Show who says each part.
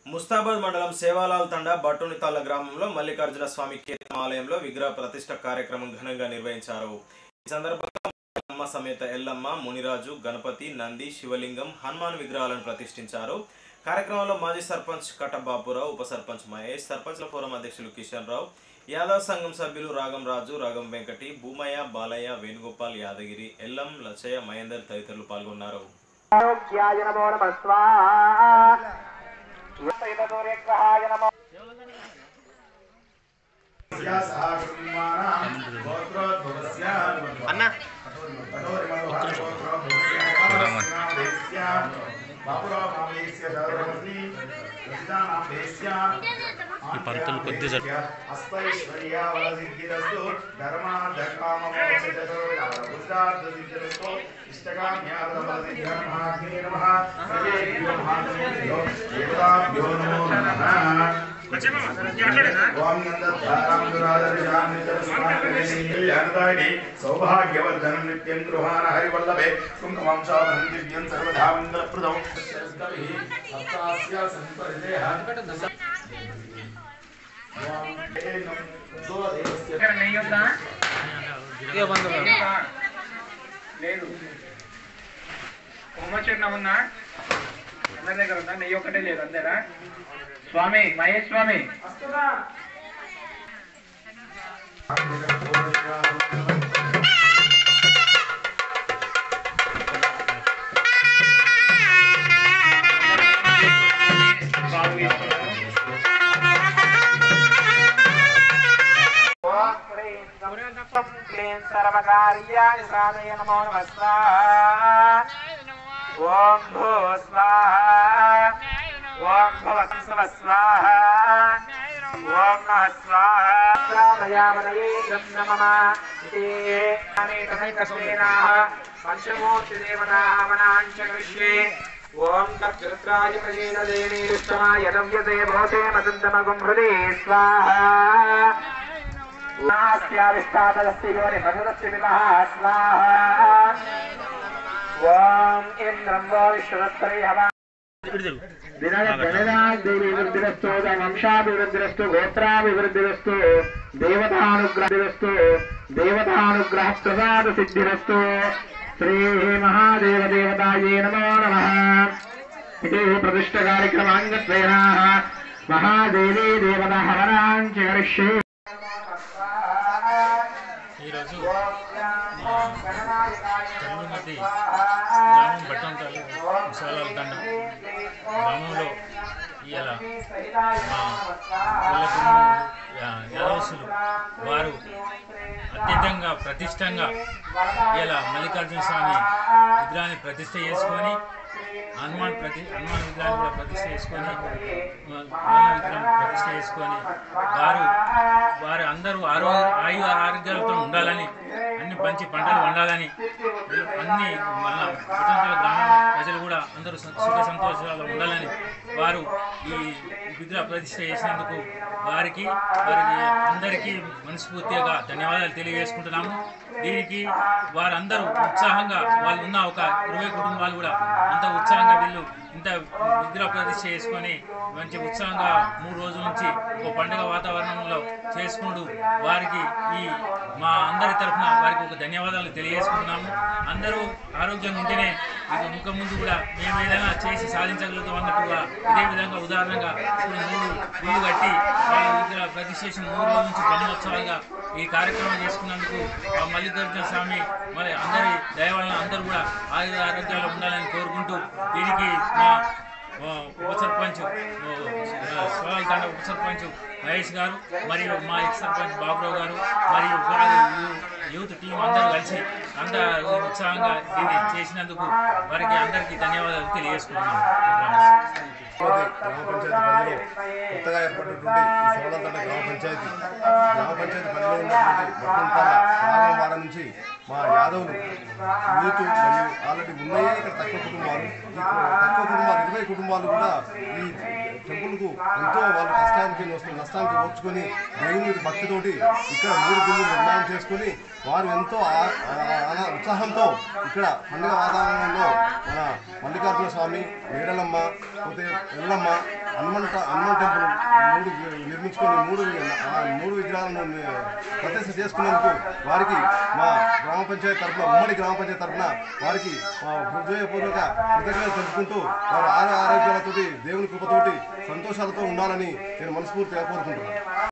Speaker 1: ముస్తాబాద్ మండలం సేవాలాల్ తండా బట్టునితాళ్ల గ్రామంలో మల్లికార్జున స్వామి కీర్తన ఆలయంలో విగ్రహ ప్రతిష్ట కార్యక్రమం ఘనంగా నిర్వహించారు ఈ సందర్భంగా ఎల్లమ్మ సమేత ఎల్లమ్మ మునిరాజు గణపతి నంది శివలింగం హనుమాన్ విగ్రహాలను ప్రతిష్ఠించారు కార్యక్రమంలో మాజీ సర్పంచ్ కట్ట బాపురావు ఉప సర్పంచ్ మహేష్ సర్పంచ్ల ఫోరం అధ్యక్షులు కిషన్ రావు యాదవ్ సంఘం సభ్యులు రాగం రాజు రాగం వెంకటి భూమయ్య బాలయ్య వేణుగోపాల్ యాదగిరి ఎల్లం లచ్చయ్య మహేందర్ తదితరులు పాల్గొన్నారు
Speaker 2: ఆరోగ్యాయ నమో నమ స్వాహా సూర్యగ్రహాయ నమో
Speaker 3: అన్న
Speaker 4: ఈ పంతులు కొద్ది జరు-
Speaker 5: సౌభాగ్యవర్ధనం నిత్యం గృహాన హరివల్లభే కుంకుమాంశావహం దివ్యం సర్వధా మంగళప్రదం
Speaker 2: ఇక్కడ నెయ్యి ఉందా
Speaker 4: ఇక బంధు
Speaker 2: లేదు హోమచరణ ఉందా అందరి దగ్గర ఉందా నెయ్యి ఒకటే లేదు అందరా స్వామి మహేష్ స్వామి బాగు తీసుకున్నాను. ఓం హ్రీం క్లీం సర్వకార్యాణి సాధయ నమో నమః స్వాహా ఓం భూ స్వాహా ఓం భవత్ స్వ స్వాహా ఓం నః స్వాహా శ్రామయామనయే నమః ఇతి అనేకసైకసేనాః పంచమూర్తిదేవతామనాంచ కృష్యే ఓం తద్రుద్రాయ ప్రజేనదేవీ దుష్టమాయ నవ్యతే భవతే మదంతమగుం హృదే స్వాహా నాస్యావిష్టాదస్తి యోని భగవత్సి విమహ స్వాహా ఓం ఇంద్రం వో విశ్వదత్తరే హవా వినయగణనాదేవీవృద్ధిరస్తు వంశాభివృద్ధిరస్తు గోత్రాభివృద్ధిరస్తు దేవతానుగ్రహిరస్తు దేవతానుగ్రహ ప్రసాద సిద్ధిరస్తు శ్రీ మహాదేవ దేవతాయే నమో నమ ఇది ప్రతిష్ట కార్యక్రమాంగత్వేన మహాదేవీ దేవత హవనాంచ కరిష్యే
Speaker 4: ఈరోజు కల్లుమతి గ్రామం బట్టంతాలు విశాలాల తండ గ్రామంలో ఇవాళ మా పిల్లకుడు యాదవసులు వారు అత్యంతంగా ప్రతిష్టంగా ఇలా మల్లికార్జున స్వామి విగ్రహాన్ని ప్రతిష్ట చేసుకొని హనుమాన్ ప్రతి హనుమాన్ విగ్రహాన్ని కూడా ప్రతిష్ట చేసుకొని హనుమాన్ విగ్రహం ప్రతిష్ట చేసుకొని వారు వారు అందరూ ఆరోగ్య ఆయు ఆరోగ్యాలతో ఉండాలని అన్ని మంచి పంటలు వండాలని అన్ని మన కుటుంబాల గ్రామం ప్రజలు కూడా అందరూ సు- సుఖ సంతోషాలు ఉండాలని వారు ఈ విగ్రహ ప్రతిష్ట చేసినందుకు వారికి వారికి అందరికీ మనస్ఫూర్తిగా ధన్యవాదాలు తెలియజేసుకుంటున్నాము దీనికి వారందరూ ఉత్సాహంగా వాళ్ళు ఉన్న ఒక ఇరవై కుటుంబాలు కూడా అంత ఉత్సాహంగా వీళ్ళు ఇంత విగ్రహ ప్రతిష్ట చేసుకొని మంచి ఉత్సాహంగా మూడు రోజుల నుంచి ఒక పండుగ వాతావరణంలో చేసుకుంటూ వారికి ఈ మా అందరి తరఫున వారికి ఒక ధన్యవాదాలు తెలియజేసుకుంటున్నాము అందరూ ఆరోగ్యంగా ఉంటేనే ఇక ముఖం ముందు కూడా మేము ఏదైనా చేసి సాధించగలుగుతాం అన్నట్టుగా ఇదే విధంగా ఉదాహరణగా ఇప్పుడు మూడు ఇల్లు కట్టి వాళ్ళు విగ్రహ ప్రతిష్ట చేసిన మూడు రోజుల నుంచి బ్రహ్మోత్సవాలుగా ఈ కార్యక్రమం చేసుకున్నందుకు ఆ మల్లికార్జున స్వామి మరి అందరి దయ వలన అందరూ కూడా ఆయుధ ఆరోగ్యాలు ఉండాలని కోరుకుంటూ దీనికి మా ఆ, ఉప సర్పంచ్ సోలాల తండ ఉప సర్పంచ్ మహేష్ గారు మరియు మా ఎక్స్ సర్పంచ్ బాబురావు గారు మరియు వారి యూ- యూత్ టీం అందరూ కలిసి అందరూ ఉత్సాహంగా దీన్ని చేసినందుకు వారికి అందరికీ ధన్యవాదాలు తెలియజేసుకుంటున్నాను
Speaker 5: గ్రామ పంచాయతీ పరిధిలో కొత్తగా ఏర్పడినటువంటి ఈ సోలంతండ గ్రామ పంచాయతీ గ్రామ పంచాయతీ పరిధిలో ఉన్నటువంటి బట్టంతాల రాగం వాడ నుంచి మా యాదవులు యూత్ మరియు ఆల్రెడీ ఉన్నాయే ఇక్కడ తక్కువ కుటుంబాలు ఈ తక్కువ కుటుంబాలు ఇరవై కుటుంబాలు కూడా ఈ టెంపుల్కు ఎంతో వాళ్ళ కష్టానికి నష్ట- నష్టానికి ఓర్చుకొని దేవుని మీద భక్తితోటి ఇక్కడ మూడు బిల్లు నిర్మాణం చేసుకొని వారు ఎంతో ఆ- ఆ- ఆ- ఉత్సాహంతో ఇక్కడ పండుగ వాతావరణంలో మన మల్లికార్జున స్వామి మేడలమ్మ పోతే ఎల్లమ్మ హనుమాన్ ట- హనుమాన్ టెంపుల్ మూడు వి- నిర్మించుకొని మూడు వి- ఆ మూడు విగ్రహాలను ని- ప్రతిష్ఠ చేసుకున్నందుకు వారికి మా గ్రామ పంచాయతీ తరఫున ఉమ్మడి గ్రామ పంచాయతీ తరఫున వారికి మా హృదయపూర్వక కృతజ్ఞతలు తెలుపుకుంటూ వారి ఆరు ఆరోగ్యాలతోటి దేవుని కృపతోటి సంతోషాలతో ఉండాలని నేను మనస్ఫూర్తిగా కోరుకుంటున్నాను